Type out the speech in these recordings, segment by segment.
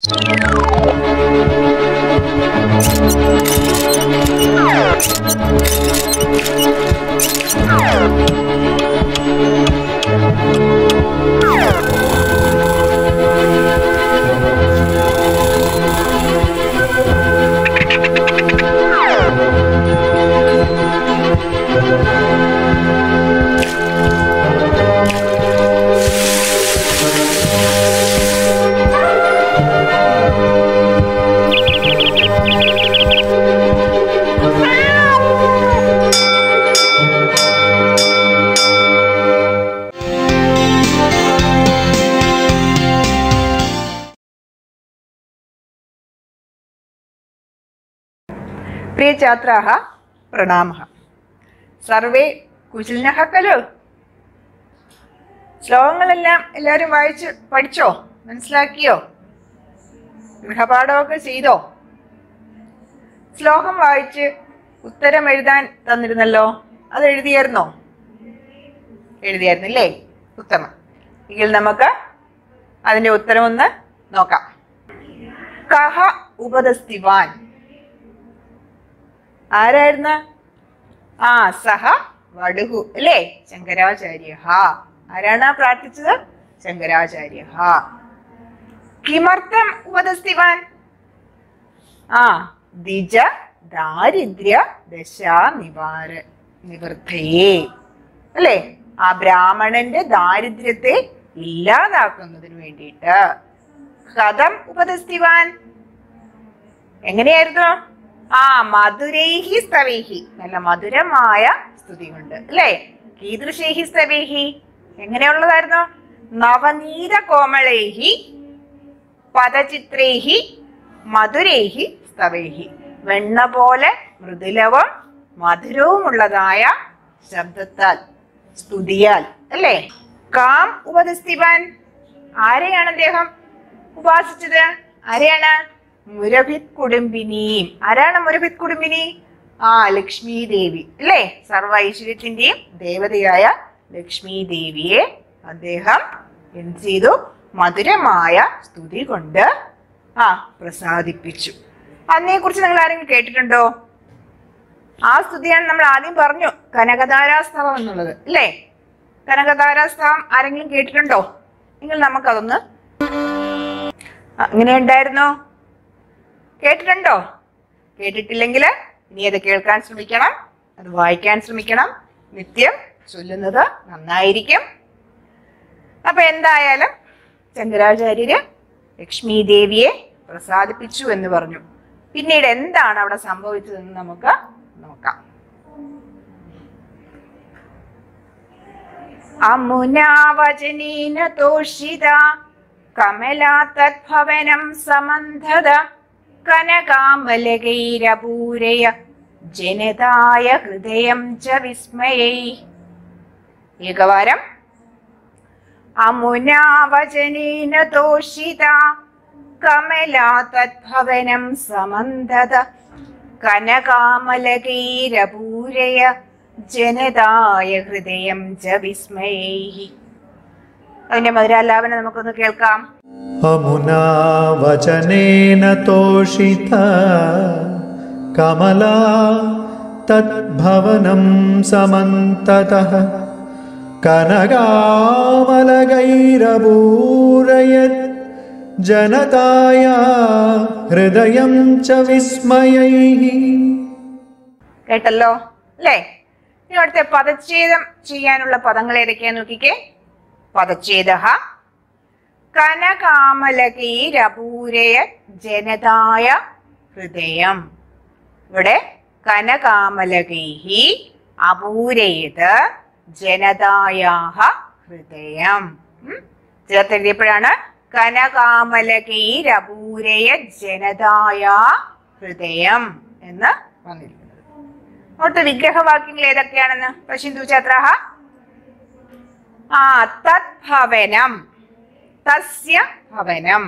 പ്രിയ ഛാത്രാः പ്രണാമः survey കുശലിനഃ ഖലു ശ്ലോകങ്ങളെല്ലാം എല്ലാവരും വായിച്ച് പഠിച്ചോ മനസ്സിലാക്കിയോ ഗൃഹപാഠമൊക്കെ ചെയ്തോ ശ്ലോകം വായിച്ച് ഉത്തരം എഴുതാൻ തന്നിരുന്നല്ലോ അത് എഴുതിയായിരുന്നോ എഴുതിയായിരുന്നില്ലേ ഉത്തമം എങ്കിൽ നമുക്ക് അതിന്റെ ഉത്തരം ഒന്ന് നോക്കാം കഹ ഉപദസ്തിവാൻ ആരായിരുന്നു ആ സഹ വടുഹു അല്ലേ ശങ്കരാചാര്യ ആരാണ് ആ പ്രാർത്ഥിച്ചത് ശങ്കരാചാര്യ കിമർത്ഥം ഉപദസ്തിവാൻ ആ ദിജ ദാരിദ്ര്യ ദശാ നിവാര നിവൃത്തയേ അല്ലേ ആ ബ്രാഹ്മണന്റെ ദാരിദ്ര്യത്തെ ഇല്ലാതാക്കുന്നതിന് വേണ്ടിയിട്ട് കഥം ഉപദസ്തിവാൻ എങ്ങനെയായിരുന്നു ആ മധുരൈഹി സ്തവൈഹി നല്ല മധുരമായ സ്തുതി കൊണ്ട് അല്ലേ കീദൃശൈഹി സ്തവൈഹി എങ്ങനെയുള്ളതായിരുന്നു നവനീത കോമളൈഹി പദചിത്രൈഹി മധുരൈഹി സ്തവൈഹി വെണ്ണ പോലെ മൃദുലവും മധുരവുമുള്ളതായ ശബ്ദത്താൽ സ്തുതിയാൽ അല്ലേ കാം ഉപദസ്തിവാൻ ആരെയാണ് അദ്ദേഹം ഉപാസിച്ചത് ആരെയാണ് മുരഭിത് കുടുംബിനിയും ആരാണ് മുരഭിത് കുടുംബിനി ആ ലക്ഷ്മി ദേവി അല്ലേ സർവ ഐശ്വര്യത്തിന്റെയും ദേവതയായ ലക്ഷ്മി ദേവിയെ അദ്ദേഹം എന്ത് ചെയ്തു മധുരമായ സ്തുതി കൊണ്ട് ആ പ്രസാദിപ്പിച്ചു അതിനെ കുറിച്ച് നിങ്ങൾ ആരെങ്കിലും കേട്ടിട്ടുണ്ടോ ആ സ്തുതിയാണ് നമ്മൾ ആദ്യം പറഞ്ഞു കനകധാരാസ്തവം എന്നുള്ളത് അല്ലേ കനകധാരാസ്തവം ആരെങ്കിലും കേട്ടിട്ടുണ്ടോ എങ്കിൽ നമുക്കതൊന്ന് ആ, എങ്ങനെയുണ്ടായിരുന്നു കേട്ടിട്ടുണ്ടോ കേട്ടിട്ടില്ലെങ്കിൽ ഇനി അത് കേൾക്കാൻ ശ്രമിക്കണം അത് വായിക്കാൻ ശ്രമിക്കണം നിത്യം ചൊല്ലുന്നത് നന്നായിരിക്കും അപ്പൊ എന്തായാലും ശങ്കരാചാര്യര് ലക്ഷ്മി ദേവിയെ പ്രസാദിപ്പിച്ചു എന്ന് പറഞ്ഞു പിന്നീട് എന്താണ് അവിടെ സംഭവിച്ചതെന്ന് നമുക്ക് നോക്കാം അമുനാവചനീന തോഷിത കമലാ തദ്ഭവനം സമന്ധത കനകാമലകൈരപൂരയ ജനതായ ഹൃദയം ച വിസ്മയൈ ഏകവാരം അമുനാവചനേന തോഷിത കമലാ തദ്ഭവനം സമന്ധത കനകാമലകൈരപൂരയ ജനതായ ഹൃദയം ച വിസ്മയൈ അതിന്റെ മധുരാലാപനം നമുക്കൊന്ന് കേൾക്കാം अमुना वचनेन तोषिता कमला तद्भवनं समन्ततः कनगामलगैरपूरयत् जनताया हृदयं च विस्मयैः കേട്ടല്ലോ അല്ലേ ഇനി അടുത്ത പദച്ഛേദം ചെയ്യാനുള്ള പദങ്ങൾ ഏതൊക്കെയാന്ന് നോക്കിക്കേ പദച്ഛേദ കനകാമലകീരപൂരയ ജനതായ ഹൃദയം ഇവിടെ കനകാമലകൈഹി അപൂരയത് ജനതായാഹ ഹൃദയം ഉം? ചേർത്തെഴുതിയപ്പോഴാണ് കനകാമലകൈരപൂരയ ജനതായ ഹൃദയം എന്ന് വന്നിരിക്കുന്നത് അവിടുത്തെ വിഗ്രഹവാക്യങ്ങൾ ഏതൊക്കെയാണെന്ന് പശിന്ദു ഛാത്രാഹ ആ തദ്ഭവനം തസ്യ ഭവനം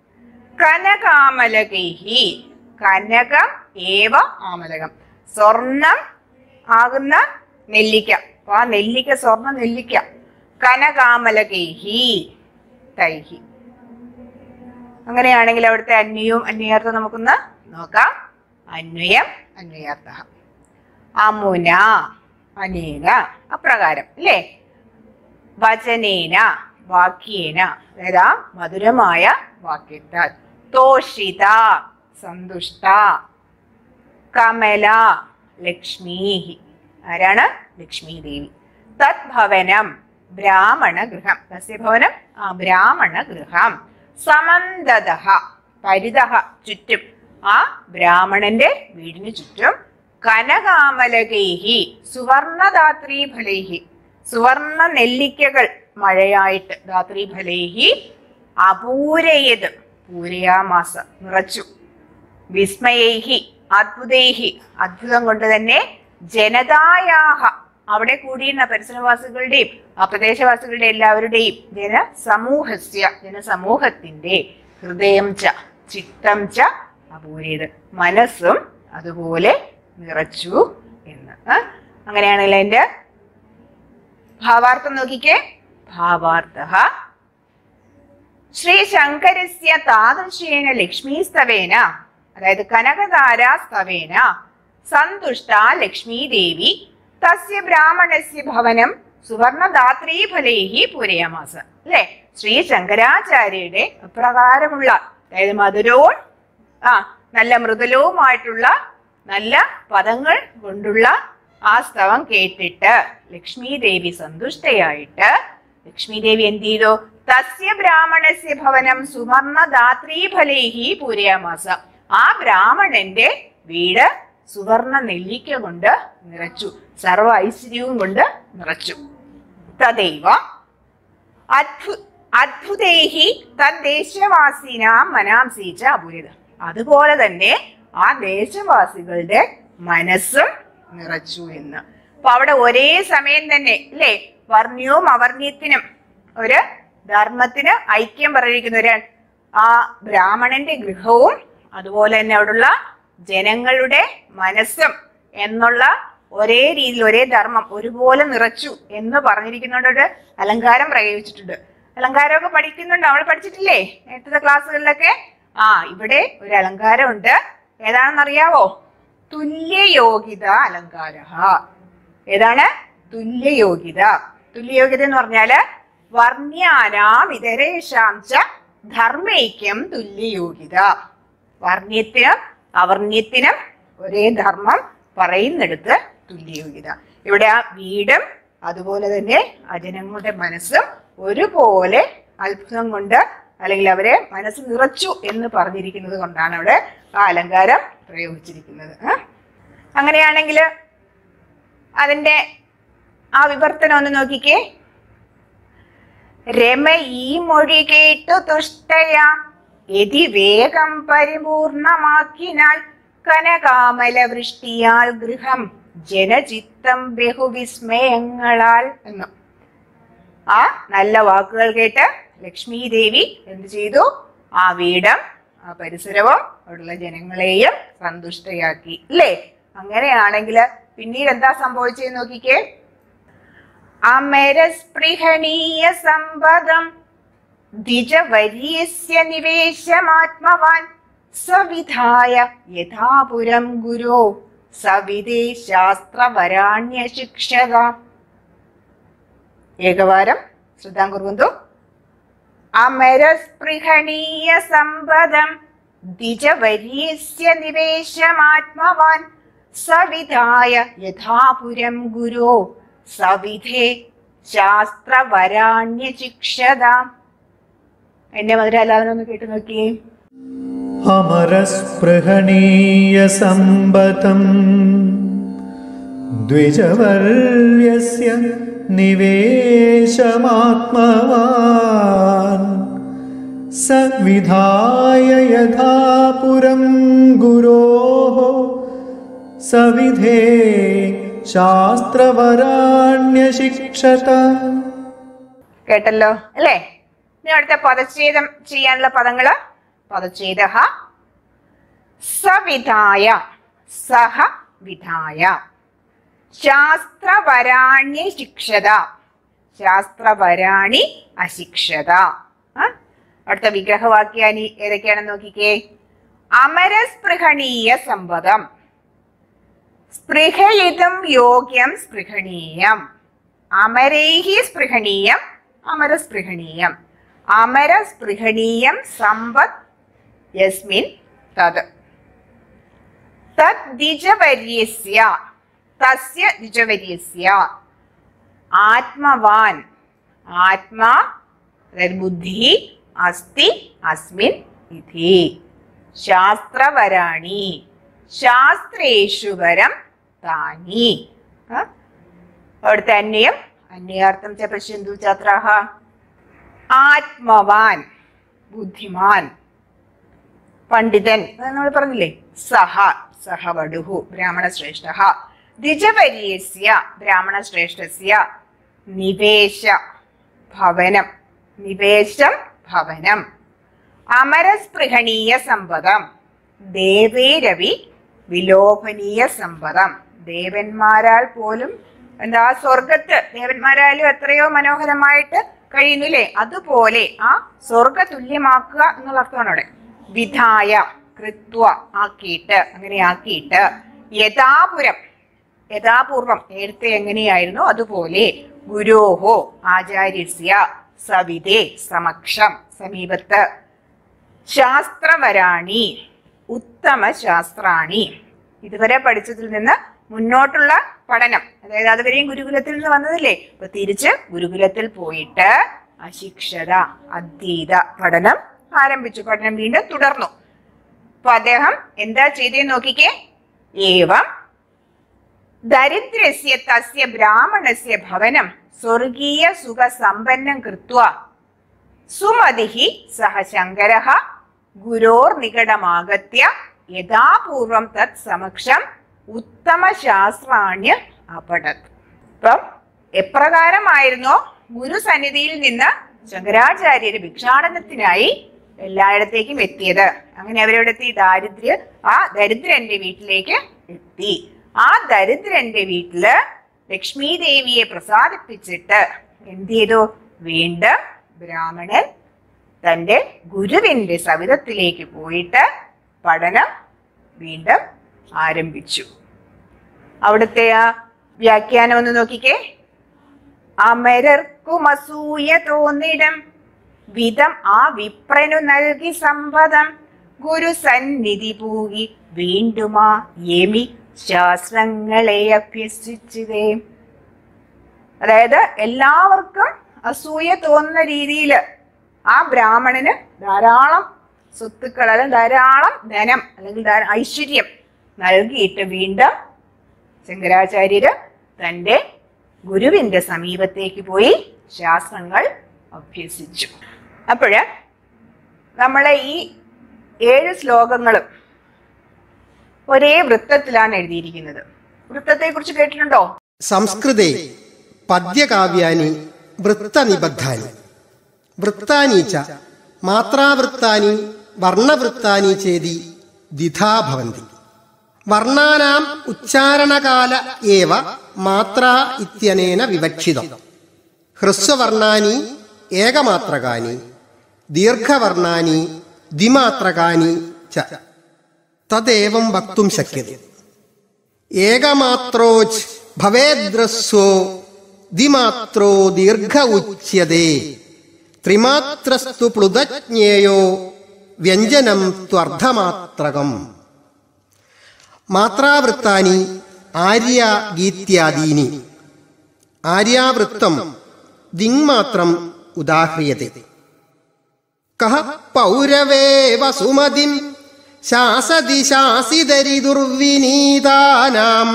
കനകാമലകൈഹി കനകം ഏവ ആമലകം സ്വർണം ആകുന്ന നെല്ലിക്ക അപ്പൊ ആ നെല്ലിക്ക സ്വർണ്ണ നെല്ലിക്ക കനകാമലകൈഹി തൈഹി അങ്ങനെയാണെങ്കിൽ അവിടുത്തെ അന്വയവും അന്വയാർത്ഥം നമുക്കൊന്ന് നോക്കാം അന്വയം അന്വയാർത്ഥ അമുന അനേന അപ്രകാരം അല്ലേ വചനേന വാക്യേന അതായത് ആ മധുരമായ വാക്യത്താൽ തോഷിത സന്തുഷ്ട കമല ലക്ഷ്മി ആരാണ് ലക്ഷ്മി ദേവി തദ്ഭവനം ബ്രാഹ്മണ ഗൃഹം തസ്യ ഭവനം ആ ബ്രാഹ്മണ ഗൃഹം സമന്തത പരിതഹ ചുറ്റും ആ ബ്രാഹ്മണന്റെ വീടിന് ചുറ്റും കനകാമലകൈഹി സുവർണദാത്രീ ഫലൈഹി സുവർണ നെല്ലിക്കകൾ മഴയായിട്ട് ധാത്രീ ഫലൈഹി അപൂരയത് പൂരയാമാസ നിറച്ചു വിസ്മയൈഹി അദ്ഭുതൈഹി അദ്ഭുതം കൊണ്ട് തന്നെ ജനതായാഹ അവിടെ കൂടിയിരുന്ന പരിസരവാസികളുടെയും ആ പ്രദേശവാസികളുടെ എല്ലാവരുടെയും ജനസമൂഹസ്യ ജനസമൂഹത്തിന്റെ ഹൃദയം ച ചിത്തം ച അപൂരേത് മനസ്സും അതുപോലെ നിറച്ചു എന്ന് ആ? അങ്ങനെയാണെങ്കിൽ അതിന്റെ ഭാവാർത്ഥം നോക്കിക്കേ ഭാവാർത്ഥ ശ്രീ ശങ്കരസ്യ താദൃശേന ലക്ഷ്മീസ്തവേന അതായത് കനകധാരാസ്തവേന സന്തുഷ്ട ലക്ഷ്മീ ദേവി തസ്യ ബ്രാഹ്മണസ്യ ഭവനം സുവർണദാത്രീ ഫലൈഹി പൂരയാമാസ അല്ലെ ശ്രീ ശങ്കരാചാര്യയുടെ അപ്രകാരമുള്ള അതായത് മധുരവും ആ നല്ല മൃദുലവുമായിട്ടുള്ള നല്ല പദങ്ങൾ കൊണ്ടുള്ള ആ സ്തവം കേട്ടിട്ട് ലക്ഷ്മി ദേവി സന്തുഷ്ടയായിട്ട് ലക്ഷ്മി ദേവി എന്ത് ചെയ്തു തസ്യ ബ്രാഹ്മണസ്യ ഭവനം സുവർണദാത്രീ ഫലൈഹി പൂരയാമാസ ആ ബ്രാഹ്മണന്റെ വീട് സുവർണ നെല്ലിക്ക കൊണ്ട് നിറച്ചു സർവ ഐശ്വര്യവും കൊണ്ട് നിറച്ചു തദൈവ അദ്ഭു അദ്ഭുതേഹി തദ്ദേശവാസിനാം മനാംസി ച അപൂരിത അതുപോലെ തന്നെ ആ ദേശവാസികളുടെ മനസ്സും നിറച്ചു എന്ന് അപ്പൊ അവിടെ ഒരേ സമയം തന്നെ അല്ലേ വർണ്യവും അവർണ്യത്തിനും ഒരു ധർമ്മത്തിന് ഐക്യം പറഞ്ഞിരിക്കുന്ന ഒരു ആ ബ്രാഹ്മണന്റെ ഗൃഹവും അതുപോലെ തന്നെ അവിടുള്ള ജനങ്ങളുടെ മനസ്സും എന്നുള്ള ഒരേ രീതിയിൽ ഒരേ ധർമ്മം ഒരുപോലെ നിറച്ചു എന്ന് പറഞ്ഞിരിക്കുന്നതുകൊണ്ട് ഒരു അലങ്കാരം പ്രയോഗിച്ചിട്ടുണ്ട് അലങ്കാരമൊക്കെ പഠിക്കുന്നുണ്ട് അവൾ പഠിച്ചിട്ടില്ലേ നേരത്തെ ക്ലാസ്സുകളിലൊക്കെ ആ ഇവിടെ ഒരു അലങ്കാരമുണ്ട് ഏതാണെന്നറിയാവോ തുല്യയോഗ്യത അലങ്കാര ഏതാണ് തുല്യയോഗ്യത തുല്യയോഗ്യത എന്ന് പറഞ്ഞാല് വർണ്യാനാം ഇതരേഷാം ച ധർമ്മൈക്യം തുല്യയോഗ്യത വർണ്യത്തിനും അവർണ്യത്തിനും ഒരേ ധർമ്മം പറയുന്നിടത്ത് തുല്യയോഗ്യത ഇവിടെ ആ വീടും അതുപോലെ തന്നെ ആ ജനങ്ങളുടെ മനസ്സും ഒരുപോലെ അത്ഭുതം കൊണ്ട് അല്ലെങ്കിൽ അവരെ മനസ്സ് നിറച്ചു എന്ന് പറഞ്ഞിരിക്കുന്നത് കൊണ്ടാണ് അവിടെ ആ അലങ്കാരം പ്രയോഗിച്ചിരിക്കുന്നത് ആ? അങ്ങനെയാണെങ്കിൽ അതിന്റെ ആ വിവർത്തനം ഒന്ന് നോക്കിക്കേ രമ ഈ മൊഴി കേട്ടു തുഷ്ടയാം യതി വേഗം പരിപൂർണമാക്കിനാൽ കനകാമല വൃഷ്ടിയാൽ ഗൃഹം ജനചിത്തം ബഹുവിസ്മയങ്ങളാൽ എന്ന് ആ നല്ല വാക്കുകൾ കേട്ട് ലക്ഷ്മി ദേവി എന്ത് ചെയ്തു ആ വീടും ആ പരിസരവും അവിടെയുള്ള ജനങ്ങളെയും സന്തുഷ്ടയാക്കി അല്ലേ അങ്ങനെയാണെങ്കിൽ പിന്നീട് എന്താ സംഭവിച്ചതെന്ന് നോക്കിക്കേ അമരസ്പൃഹണീയ സമ്പദം ദ്വിജവര്യസ്യ നിവേശമാത്മവാൻ സവിധായ യഥാപുരം ഗുരോ സവിതേ ശാസ്ത്രവരാണ്യശിക്ഷത ഏകവാരം ശ്രദ്ധാം കുറുവന്തു അമരസ്പൃഹണീയ സമ്പദം ദ്വിജവര്യസ്യ നിവേശമാത്മവാൻ സവിധായ യഥാപുരം ഗുരോ സവിധേ ശാസ്ത്രവരാണ്യശിക്ഷത എന്നെ മധുരല്ലാതെ ഒന്ന് കേട്ടു നോക്കിയേ अमरस्पृहणीयसम्बतं द्विजवर्यस्य निवेशमात्मवान् स विधाय यथा पुरं गुरोः सविधे शास्त्रवराण्यशिक्षत കേട്ടല്ലോ അല്ലേ ഇനി അടുത്ത പദച്ഛേദം ചെയ്യാനുള്ള പദങ്ങള് പദച്ഛേദ സവിധായ സഹ വിധായ ശാസ്ത്രവരാണ്യ ശിക്ഷത ശാസ്ത്രവരാണി അശിക്ഷത ആ? അടുത്ത വിഗ്രഹവാക്യാനി ഏതൊക്കെയാണെന്ന് നോക്കിക്കേ അമരസ്പൃഹണീയ സമ്പദം സ്പൃഹയിതും യോഗ്യം സ്പൃഹണീയം അമരൈഹി സ്പൃഹണീയം അമരസ്പൃഹണീയം അമരസ്പൃഹണീയം സമ്പത് യസ്മിൻ തത് തത് ദ്വിജവര്യസ്യ തസ്യ ദ്വിജവര്യസ്യ ആത്മവാൻ ആത്മാ അതായത് ബുദ്ധി അസ്തി അസ്മിൻ ഇതി ശാസ്ത്രവരാണി ശാസ്ത്രേഷു വരം താനി ആ? അവിടുത്തെ അന്യം അന്യാർത്ഥം ച പശ്യന്തു ഛാത്രാഹ ആത്മവാൻ ബുദ്ധിമാൻ പണ്ഡിതൻ അത് നമ്മൾ പറഞ്ഞില്ലേ സഹ സഹ വടുഹു ബ്രാഹ്മണ ശ്രേഷ്ഠ ദ്വിജപര്യസ്യ ബ്രാഹ്മണ ശ്രേഷ്ഠസ്യ നിവേശ ഭവനം നിവേശം ഭവനം അമരസ്പൃഹണീയ സമ്പദം ദേവേരവി വിലോഭനീയ സമ്പദം ദേവന്മാരാൽ പോലും എന്താ സ്വർഗത്ത് ദേവന്മാരായാലും എത്രയോ മനോഹരമായിട്ട് കഴിയുന്നില്ലേ അതുപോലെ ആ സ്വർഗ തുല്യമാക്കുക എന്നുള്ള അർത്ഥമാണ് അവിടെ വിധായ കൃത്വ ആക്കിയിട്ട് അങ്ങനെ ആക്കിയിട്ട് യഥാപുരം യഥാപൂർവം നേരത്തെ എങ്ങനെയായിരുന്നു അതുപോലെ ഗുരോഹോ ആചാര്യസ്യ സവിതേ സമക്ഷം സമീപത്ത് ശാസ്ത്രവരാണി ഉത്തമ ശാസ്ത്രാണി ഇതുവരെ പഠിച്ചതിൽ നിന്ന് മുന്നോട്ടുള്ള പഠനം അതായത് അതുവരെയും ഗുരുകുലത്തിൽ നിന്ന് വന്നതല്ലേ അപ്പൊ തിരിച്ച് ഗുരുകുലത്തിൽ പോയിട്ട് അശിക്ഷത അദ്വൈത പഠനം ആരംഭിച്ചു പഠനം വീണ്ടും തുടർന്നു അപ്പൊ അദ്ദേഹം എന്താ ചെയ്തേന്ന് നോക്കിക്കേ ഏവം ദരിദ്രസ്യ തസ്യ ബ്രാഹ്മണസ്യ ഭവനം സ്വർഗീയ സുഖ സമ്പന്നം കൃത്വ സുമതിഹി സഹ ശങ്കര ഗുരോർ നികടമാഗത്യ യഥാപൂർവം തത് സമക്ഷം ഉത്തമ ശാസ്ത്രാണ്യ അപടത് ഇപ്പം എപ്രകാരമായിരുന്നോ ഗുരുസന്നിധിയിൽ നിന്ന് ശങ്കരാചാര്യര് ഭിക്ഷാടനത്തിനായി എല്ലായിടത്തേക്കും എത്തിയത് അങ്ങനെ അവരെവിടെ എത്തി ദാരിദ്ര്യ ആ ദരിദ്രന്റെ വീട്ടിലേക്ക് എത്തി ആ ദരിദ്രന്റെ വീട്ടില് ലക്ഷ്മി ദേവിയെ പ്രസാദിപ്പിച്ചിട്ട് എന്ത് ചെയ്തു വീണ്ടും ബ്രാഹ്മണൻ തന്റെ ഗുരുവിന്റെ സവിധത്തിലേക്ക് പോയിട്ട് പഠനം വീണ്ടും ആരംഭിച്ചു അവിടുത്തെ ആ വ്യാഖ്യാനം ഒന്ന് നോക്കിക്കേ അമരർക്കും അസൂയ തോന്നിടം വിധം ആ വിപ്രനു നൽകി സമ്പദം ഗുരു സന്നിധി പൂകി വീണ്ടുമാ യമി ശാസ്ത്രങ്ങളെ അഭ്യസിച്ചതേ അതായത് എല്ലാവർക്കും അസൂയ തോന്നുന്ന രീതിയിൽ ആ ബ്രാഹ്മണന് ധാരാളം സ്വത്തുക്കൾ അല്ലെങ്കിൽ ധാരാളം ധനം അല്ലെങ്കിൽ ധാരാ- ഐശ്വര്യം നൽകിയിട്ട് വീണ്ടും ശങ്കരാചാര്യര് തൻ്റെ ഗുരുവിന്റെ സമീപത്തേക്ക് പോയി ശാസ്ത്രങ്ങൾ അഭ്യസിച്ചു അപ്പോഴ് നമ്മളെ ഈ ഏഴ് ശ്ലോകങ്ങളും ഒരേ വൃത്തത്തിലാണ് എഴുതിയിരിക്കുന്നത് വൃത്തത്തെക്കുറിച്ച് കേട്ടിട്ടുണ്ടോ സംസ്കൃതെ പദ്യകാവ്യാനി വൃത്തനിബദ്ധാനി വൃത്താനി ച മാത്രാവൃത്താനി വർണ്ണവൃത്താനി ചേതി ദ്വിധാ ഭവന്തി വർണ്ണാനാം ഉച്ചാരണകാല ഏവ മാത്രാ ഇത്യനേന വിവക്ഷിതം ഹ്രസ്വവർണ്ണാനി ഏകമാത്രകാനി ദീർഘവർണ്ണാനി ദ്വിമാത്രകാനി ച തദേവം വക്തും ശക്യത്തെ ഏകമാത്രോച്ച് ഭവേദ്രസ്വോ ദ്വിമാത്രോ ദീർഘ ഉച്യത്തെ ത്രിമാത്രസ്തു പ്ലുതജ്ഞേയോ വ്യഞ്ജനം ത്വർദ്ധമാത്രകം മാത്രാവൃത്താനി ആര്യാഗീത്യാദീനി ആര്യാവൃത്തം ദിങ്മാത്രം ഉദാഹ്രിയത്തെ കഹ പൗരവേ വസുമതിം ശാസതി ശാസിതരി ദുർവിനീതാനാം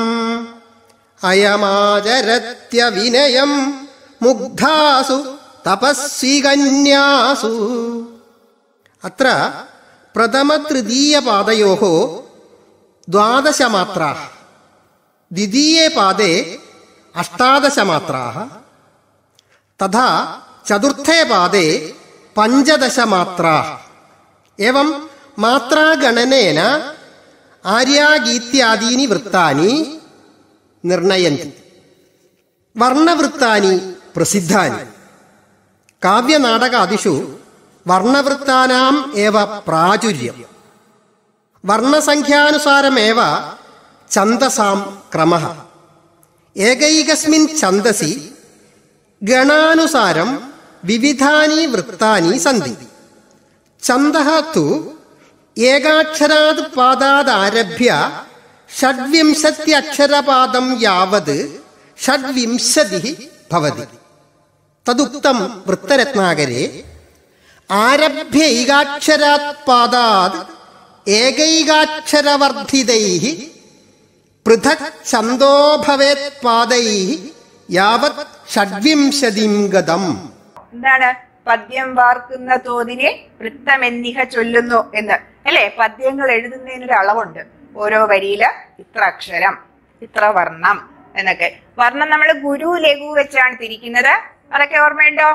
അയമാചരത്യ വിനയം മുഗ്ധാസു തപസ്വികന്യാസു അത്ര പ്രഥമതൃതീയപാദയോः द्वादशमात्राः द्वितीये पादे अष्टादशमात्राः तथा चतुर्थे पादे पञ्चदशमात्राः एवं मात्रागणनेन आर्यागीत्यादीनि वृत्तानि निर्णयन्ति वर्णवृत्तानि प्रसिद्धानि काव्यनाटकादिषु വർണ്ണവൃത്താനാം ഏവ പ്രാചുര്യം വർണ്ണസംഖ്യാനുസാരമേവ ഛന്ദസാം ക്രമ ഏകൈകസ്മിൻ ഛന്ദസി ഗണാനുസാരം വിവിധാനി വൃത്താനി സന്തി ഛന്ദഃ തു ഏകാക്ഷരാത് പാദാദാരഭ്യ ഷഡ്വിംശത്യക്ഷരപാദം യാവത് ഷഡ്വിംശതി ഭവതി തദുക്തം വൃത്തരത്നാകരെ ആരഭ്യൈകാക്ഷരാത് പാദാത് ഏകൈകാക്ഷരവർദ്ധിതൈ പൃഥക് ഛന്ദോ ഭവേത് പാദൈ യാവത് ഷഡ്വിംശതിം ഗതം എന്താണ് പദ്യം വാർക്കുന്ന തോതിനെ വൃത്തമെന്നിഹ ചൊല്ലുന്നു എന്ന് അല്ലെ പദ്യങ്ങൾ എഴുതുന്നതിനൊരു അളവുണ്ട് ഓരോ വരിയില് ഇത്ര അക്ഷരം ഇത്ര വർണ്ണം എന്നൊക്കെ വർണ്ണം നമ്മൾ ഗുരു ലഘു വെച്ചാണ് തിരിക്കുന്നത് അതൊക്കെ ഓർമ്മയുണ്ടോ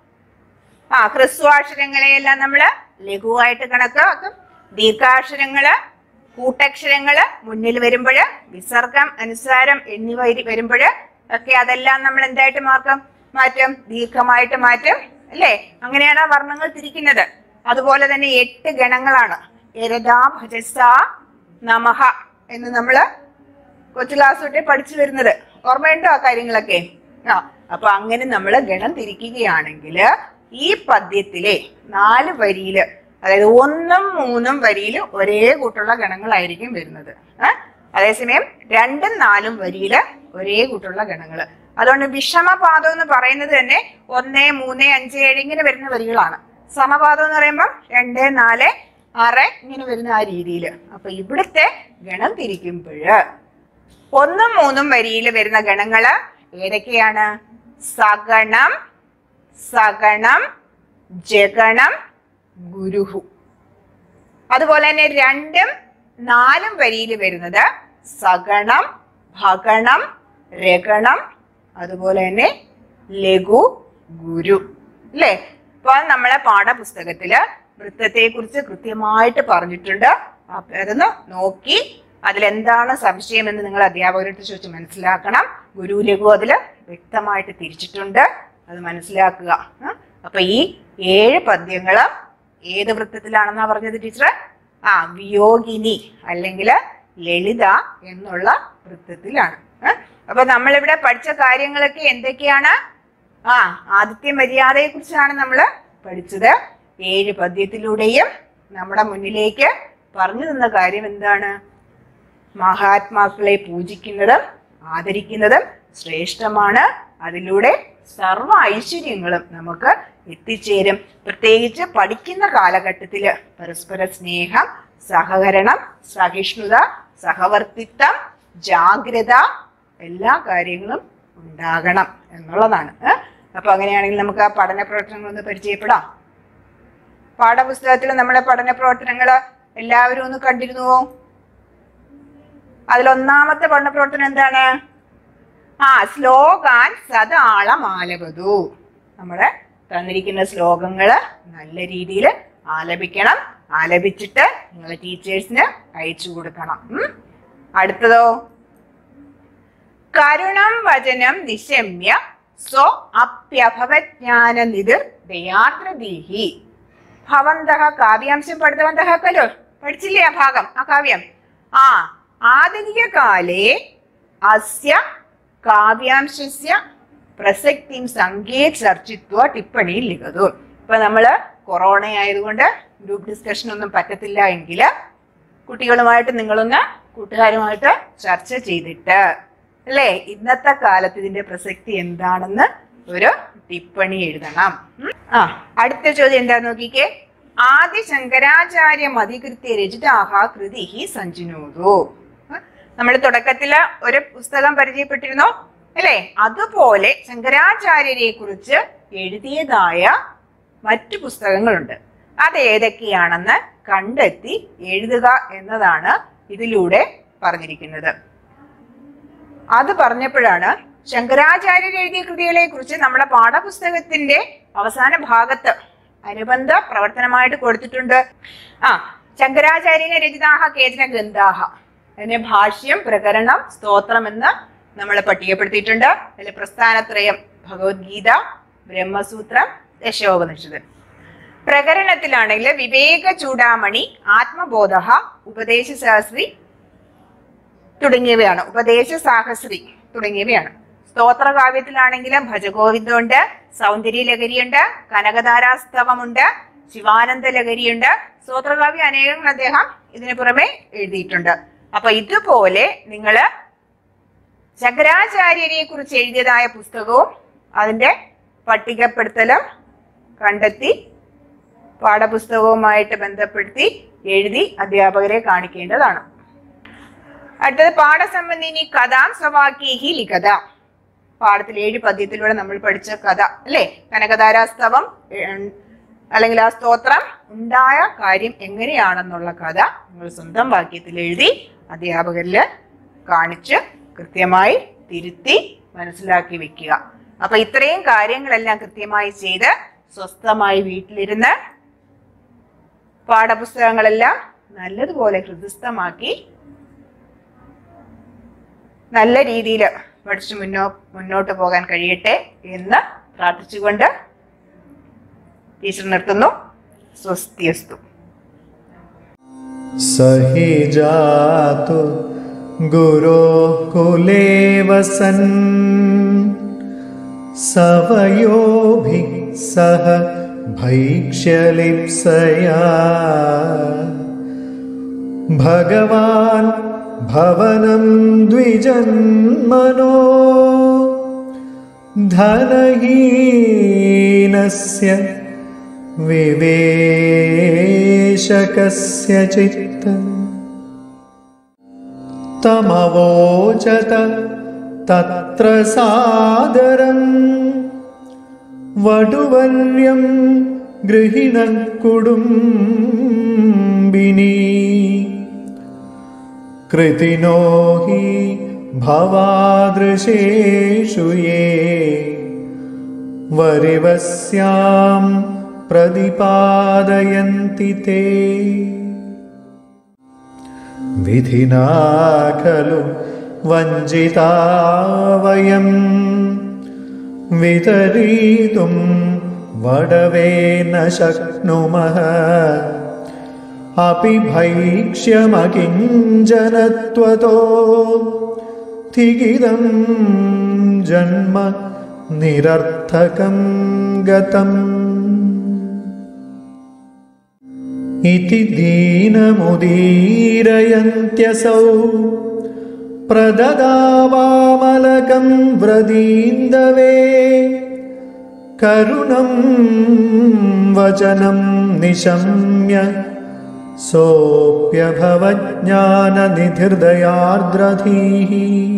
ആ ഹ്രസ്വാക്ഷരങ്ങളെയെല്ലാം നമ്മള് ലഘുവായിട്ട് കണക്കാക്കും ദീർഘാക്ഷരങ്ങള് കൂട്ടക്ഷരങ്ങള് മുന്നിൽ വരുമ്പോൾ വിസർഗം അനുസാരം എന്നിവ വരുമ്പോൾ ഒക്കെ അതെല്ലാം നമ്മൾ എന്തായിട്ട് മാർക്കും മാറ്റും ദീർഘമായിട്ട് മാറ്റും അല്ലേ അങ്ങനെയാണ് ആ വർണ്ണങ്ങൾ തിരിക്കുന്നത് അതുപോലെ തന്നെ എട്ട് ഗണങ്ങളാണ് എരദാ ഭജസ നമഹ എന്ന് നമ്മള് കൊച്ചു ക്ലാസ് തൊട്ടേ പഠിച്ചു വരുന്നത് ഓർമ്മയുണ്ടോ ആ കാര്യങ്ങളൊക്കെ ആ അപ്പൊ അങ്ങനെ നമ്മൾ ഗണം തിരിക്കുകയാണെങ്കിൽ ഈ പദ്യത്തിലെ നാല് വരിയില് അതായത് ഒന്നും മൂന്നും വരിയിൽ ഒരേ കൂട്ടുള്ള ഗണങ്ങളായിരിക്കും വരുന്നത് ഏ? അതേസമയം രണ്ടും നാലും വരിയില് ഒരേ കൂട്ടുള്ള ഗണങ്ങൾ അതുകൊണ്ട് വിഷമപാദം എന്ന് പറയുന്നത് തന്നെ ഒന്ന് മൂന്ന് അഞ്ച് ഏഴ് ഇങ്ങനെ വരുന്ന വരികളാണ് സമപാദം എന്ന് പറയുമ്പോൾ രണ്ട് നാല് ആറ് ഇങ്ങനെ വരുന്ന ആ രീതിയിൽ അപ്പൊ ഇവിടുത്തെ ഗണം തിരിക്കുമ്പോഴ് ഒന്നും മൂന്നും വരിയിൽ വരുന്ന ഗണങ്ങള് ഏതൊക്കെയാണ് സഗണം സഗണം ജഗണം ഗുരുഹു അതുപോലെ തന്നെ രണ്ടും നാലും വരിയിൽ വരുന്നത് സഗണം ഭഗണം രഗണം അതുപോലെ തന്നെ ലഘു ഗുരു അല്ലേ അപ്പൊ നമ്മളെ പാഠപുസ്തകത്തില് വൃത്തത്തെ കുറിച്ച് കൃത്യമായിട്ട് പറഞ്ഞിട്ടുണ്ട് അപ്പൊ അതൊന്ന് നോക്കി അതിലെന്താണ് സംശയം എന്ന് നിങ്ങൾ അധ്യാപകരോട് ചോദിച്ച് മനസ്സിലാക്കണം ഗുരു ലഘു അതില് വ്യക്തമായിട്ട് തിരിച്ചിട്ടുണ്ട് അത് മനസ്സിലാക്കുക ഉം. അപ്പൊ ഈ ഏഴ് പദ്യങ്ങള് ഏത് വൃത്തത്തിലാണെന്നാ പറഞ്ഞത് ടീച്ചർ ആ വിയോഗിനി അല്ലെങ്കിൽ ലളിത എന്നുള്ള വൃത്തത്തിലാണ് ഏ? അപ്പൊ നമ്മളിവിടെ പഠിച്ച കാര്യങ്ങളൊക്കെ എന്തൊക്കെയാണ് ആ ആദിത്യ മര്യാദയെ കുറിച്ചാണ് നമ്മൾ പഠിച്ചത് ഏഴ് പദ്യത്തിലൂടെയും നമ്മുടെ മുന്നിലേക്ക് പറഞ്ഞു തന്ന കാര്യം എന്താണ് മഹാത്മാക്കളെ പൂജിക്കുന്നതും ആദരിക്കുന്നതും ശ്രേഷ്ഠമാണ് അതിലൂടെ സർവ ഐശ്വര്യങ്ങളും നമുക്ക് എത്തിച്ചേരും പ്രത്യേകിച്ച് പഠിക്കുന്ന കാലഘട്ടത്തില് പരസ്പര സ്നേഹം സഹകരണം സഹിഷ്ണുത സഹവർത്തിത്വം ജാഗ്രത എല്ലാ കാര്യങ്ങളും ഉണ്ടാകണം എന്നുള്ളതാണ് ഏ? അപ്പൊ അങ്ങനെയാണെങ്കിൽ നമുക്ക് ആ പഠന പ്രവർത്തനങ്ങൾ ഒന്ന് പരിചയപ്പെടാം പാഠപുസ്തകത്തിൽ നമ്മളെ പഠന പ്രവർത്തനങ്ങൾ എല്ലാവരും ഒന്ന് കണ്ടിരുന്നുവോ അതിലൊന്നാമത്തെ പഠന പ്രവർത്തനം എന്താണ് ആ ശ്ലോകാൻ സദാളമാലപതു നമ്മുടെ തന്നിരിക്കുന്ന ശ്ലോകങ്ങള് നല്ല രീതിയിൽ ആലപിക്കണം ആലപിച്ചിട്ട് നിങ്ങളെ ടീച്ചേഴ്സിന് അയച്ചു കൊടുക്കണം ഉം. അടുത്തതോ കരുണം വചനം നിശമ്യ സ്വ അപ്യഭവജ്ഞാന നിതിർ ദയാദ്രദീഹി ഭവന്തः കാവ്യാംശം പഠിത്തവന്തः खलु പഠിച്ചില്ലേ ആ ഭാഗം ആ കാവ്യം ആ ആധുനികകാലേ അസ്യ കാവ്യാംശസ്യ പ്രസക്തിം സംഖ്യേ ചർച്ചിത്വ ടിപ്പണിയിൽ ലിഖതു ഇപ്പൊ നമ്മള് കൊറോണ ആയതുകൊണ്ട് ഗ്രൂപ്പ് ഡിസ്കഷൻ ഒന്നും പറ്റത്തില്ല എങ്കിൽ കുട്ടികളുമായിട്ട് നിങ്ങളൊന്ന് കൂട്ടുകാരുമായിട്ട് ചർച്ച ചെയ്തിട്ട് അല്ലേ ഇന്നത്തെ കാലത്ത് ഇതിന്റെ പ്രസക്തി എന്താണെന്ന് ഒരു ടിപ്പണി എഴുതണം ഉം. ആ അടുത്ത ചോദ്യം എന്താ നോക്കിക്കേ ആദ്യ ശങ്കരാചാര്യം അധികൃത്യ രചിതാഹ കൃതി സഞ്ജുനോദു നമ്മൾ തുടക്കത്തില് ഒരു പുസ്തകം പരിചയപ്പെട്ടിരുന്നു അല്ലേ അതുപോലെ ശങ്കരാചാര്യരെ കുറിച്ച് എഴുതിയതായ മറ്റു പുസ്തകങ്ങളുണ്ട് അത് ഏതൊക്കെയാണെന്ന് കണ്ടെത്തി എഴുതുക എന്നതാണ് ഇതിലൂടെ പറഞ്ഞിരിക്കുന്നത് അത് പറഞ്ഞപ്പോഴാണ് ശങ്കരാചാര്യർ എഴുതിയ കൃതികളെ കുറിച്ച് നമ്മുടെ പാഠപുസ്തകത്തിന്റെ അവസാന ഭാഗത്ത് അനുബന്ധ പ്രവർത്തനമായിട്ട് കൊടുത്തിട്ടുണ്ട് ആ ശങ്കരാചാര്യനെ രചിതാഹ കേചന ഗ്രന്ഥാഹ അതിനെ ഭാഷ്യം പ്രകരണം സ്തോത്രം എന്ന് നമ്മൾ പട്ടികപ്പെടുത്തിയിട്ടുണ്ട് അതിൽ പ്രസ്ഥാനത്രയം ഭഗവത്ഗീത ബ്രഹ്മസൂത്രം ദശോപനിഷത്ത് പ്രകരണത്തിലാണെങ്കിൽ വിവേക ചൂടാമണി ആത്മബോധ ഉപദേശ സഹസ്രി തുടങ്ങിയവയാണ് ഉപദേശ സാഹസ്രി തുടങ്ങിയവയാണ് സ്തോത്രകാവ്യത്തിലാണെങ്കിലും ഭജഗോവിന്ദമുണ്ട് സൗന്ദര്യ ലഹരിയുണ്ട് കനകധാരാസ്തവമുണ്ട് ശിവാനന്ദ ലഹരിയുണ്ട് സ്തോത്രകാവ്യം അനേകം അദ്ദേഹം ഇതിനു പുറമെ എഴുതിയിട്ടുണ്ട് അപ്പൊ ഇതുപോലെ നിങ്ങള് ശങ്കരാചാര്യരെ കുറിച്ച് എഴുതിയതായ പുസ്തകവും അതിന്റെ പട്ടികപ്പെടുത്തലും കണ്ടെത്തി പാഠപുസ്തകവുമായിട്ട് ബന്ധപ്പെടുത്തി എഴുതി അധ്യാപകരെ കാണിക്കേണ്ടതാണ് അടുത്തത് പാഠസംബന്ധിനി കഥാം സവാക്യേഹി ലിഖത പാഠത്തിൽ ഏഴ് പദ്യത്തിലൂടെ നമ്മൾ പഠിച്ച കഥ അല്ലേ കനകധാരാസ്തവം ഏഹ്, അല്ലെങ്കിൽ ആ സ്തോത്രം ഉണ്ടായ കാര്യം എങ്ങനെയാണെന്നുള്ള കഥ നിങ്ങൾ സ്വന്തം വാക്യത്തിൽ എഴുതി അധ്യാപകരില് കാണിച്ച് കൃത്യമായി തിരുത്തി മനസ്സിലാക്കി വെക്കുക അപ്പൊ ഇത്രയും കാര്യങ്ങളെല്ലാം കൃത്യമായി ചെയ്ത് സ്വസ്ഥമായി വീട്ടിലിരുന്ന് പാഠപുസ്തകങ്ങളെല്ലാം നല്ലതുപോലെ ഹൃദയസ്ഥമാക്കി നല്ല രീതിയിൽ പഠിച്ചു മുന്നോ മുന്നോട്ട് പോകാൻ കഴിയട്ടെ എന്ന് പ്രാർത്ഥിച്ചുകൊണ്ട് ടീച്ചർ നിർത്തുന്നു സ്വസ്തിയസ്തു स हि जातु गुरोः कुले वसन् सवयोभिः सह भैक्ष्यलिप्सया भगवान् भवनं द्विजन्मनो धनहीनस्य विवेशकस्य चित्त तमवोचत तत्र सादरम् वटुवर्यं गृहिणः कुटुम्बिनी कृतिनो हि भवादृशेषु ये वरिवस्यां प्रतिपादयन्ति ते विधिना खलु वञ्चिता वयं वितरीतुं वडवे न शक्नुमः अपि भैक्ष्यमकिञ्जनत्वतो थिगिदं जन्म निरर्थकं गतम् इति दीनमुदीरयन्त्यसौ प्रददावामलकं व्रदीन्दवे करुणं वचनं निशम्य सोऽप्यभवज्ञाननिधिर्दयार्द्रधीः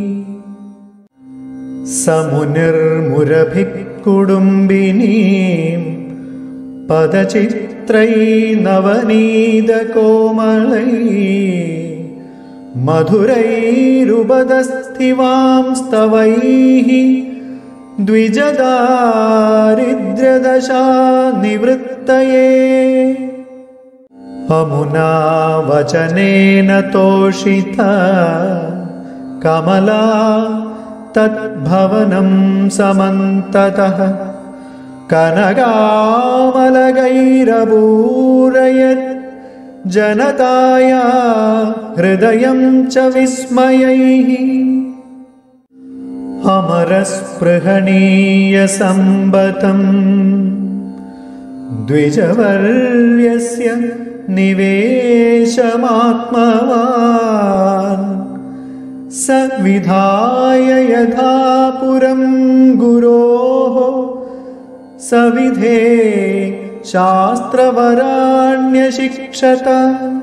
समुनिर्मुरभिः कुटुम्बिनीं पदचित्रै नवनीतकोमलै मधुरैरुपदस्थिवां स्तवैः द्विजदारिद्र्यदशा निवृत्तये अमुना वचनेन तोषिता कमला तद्भवनं समन्ततः कनकामलगैरपूरयत् जनताया हृदयं च विस्मयैः अमरस्पृहणीयसम्बतम् द्विजवर्यस्य निवेशमात्मवान् स विधाय यथा पुरं गुरोः सविधे शास्त्रवराण्यशिक्षत